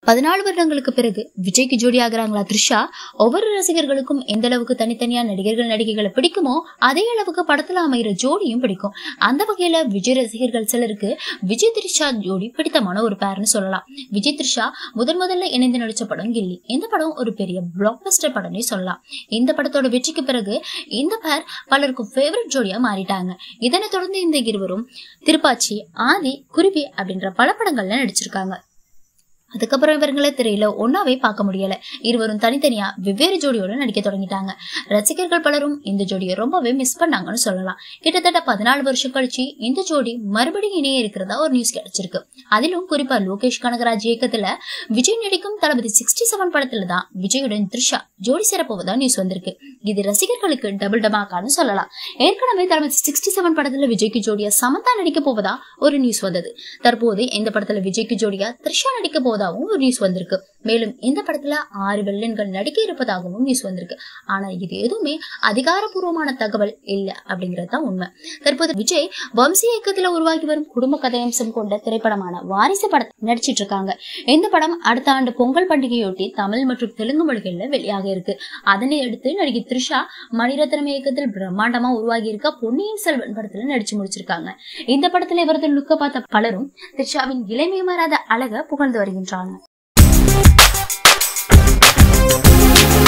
பதினாலு வருடங்களுக்கு பிறகு விஜய்க்கு ஜோடி ஆகுறாங்களா த்ரிஷா ஒவ்வொரு ரசிகர்களுக்கும் எந்த அளவுக்கு தனித்தனியா நடிகர்கள் நடிகைகளை பிடிக்குமோ அதே அளவுக்கு படத்துல அமைகிற ஜோடியும் பிடிக்கும் அந்த வகையில விஜய் ரசிகர்கள் சிலருக்கு விஜய் த்ரிஷா ஜோடி பிடித்தமான ஒரு பேர்னு சொல்லலாம் விஜய் த்ரிஷா முதன் முதல்ல இணைந்து நடிச்ச படம் கில்லி இந்த படம் ஒரு பெரிய பிளாக் பஸ்டர் படம்னே சொல்லலாம் இந்த படத்தோட வெற்றிக்கு பிறகு இந்த பேர் பலருக்கும் ஃபேவரட் ஜோடியா மாறிட்டாங்க இதனைத் தொடர்ந்து இந்த இருவரும் திருப்பாச்சி ஆதி குருவி அப்படின்ற பல படங்கள்ல நடிச்சிருக்காங்க அதுக்கப்புறம் இவர்களை திரையில ஒன்னாவே பார்க்க முடியல இருவரும் தனித்தனியா வெவ்வேறு ஜோடியோட நடிக்க தொடங்கிட்டாங்க ரசிகர்கள் பலரும் இந்த ஜோடியை ரொம்பவே மிஸ் பண்ணாங்கன்னு சொல்லலாம் கிட்டத்தட்ட பதினாலு வருஷம் கழிச்சு இந்த ஜோடி மறுபடியும் இணைய இருக்கிறதா ஒரு நியூஸ் கிடைச்சிருக்கு அதிலும் குறிப்பா லோகேஷ் கனகராஜ் இயக்கத்துல விஜய் நடிக்கும் தளபதி சிக்ஸ்டி செவன் படத்துல தான் விஜயுடன் த்ரிஷா ஜோடி சேரப்போவதா நியூஸ் வந்திருக்கு இது ரசிகர்களுக்கு டபுள் டமாக்கான்னு சொல்லலாம் ஏற்கனவே தளபதி சிக்ஸ்டி செவன் படத்துல விஜய்க்கு ஜோடியா சமந்தா நடிக்க போவதா ஒரு நியூஸ் வந்தது தற்போது இந்த படத்துல விஜய்க்கு ஜோடியா த்ரிஷா நடிக்க போவதாகவும் ஒரு நியூஸ் வந்திருக்கு மேலும் இந்த படத்துல ஆறு வில்லன்கள் நடிக்க இருப்பதாகவும் நியூஸ் வந்திருக்கு ஆனா இது எதுவுமே அதிகாரப்பூர்வமான தகவல் இல்ல அப்படிங்கிறது தான் உண்மை தற்போது விஜய் வம்சி இயக்கத்துல உருவாகி வரும் குடும்ப கதையம்சம் கொண்ட திரைப்படமான வாரிசு படத்தை நடிச்சிட்டு இருக்காங்க இந்த படம் அடுத்த ஆண்டு பொங்கல் பண்டிகையொட்டி தமிழ் மற்றும் தெலுங்கு மொழிகள்ல வெளியாக இருக்கு அதனை அடுத்து நடிகை த்ரிஷா மணிரத்னம் இயக்கத்தில் பிரம்மாண்டமா உருவாகி இருக்க பொன்னியின் செல்வன் படத்துல நடிச்சு முடிச்சிருக்காங்க இந்த படத்துல இவரது லுக்க பார்த்த பலரும் த்ரிஷாவின் இளமை மாறாத அழக புகழ்ந்து வருகின்றாங்க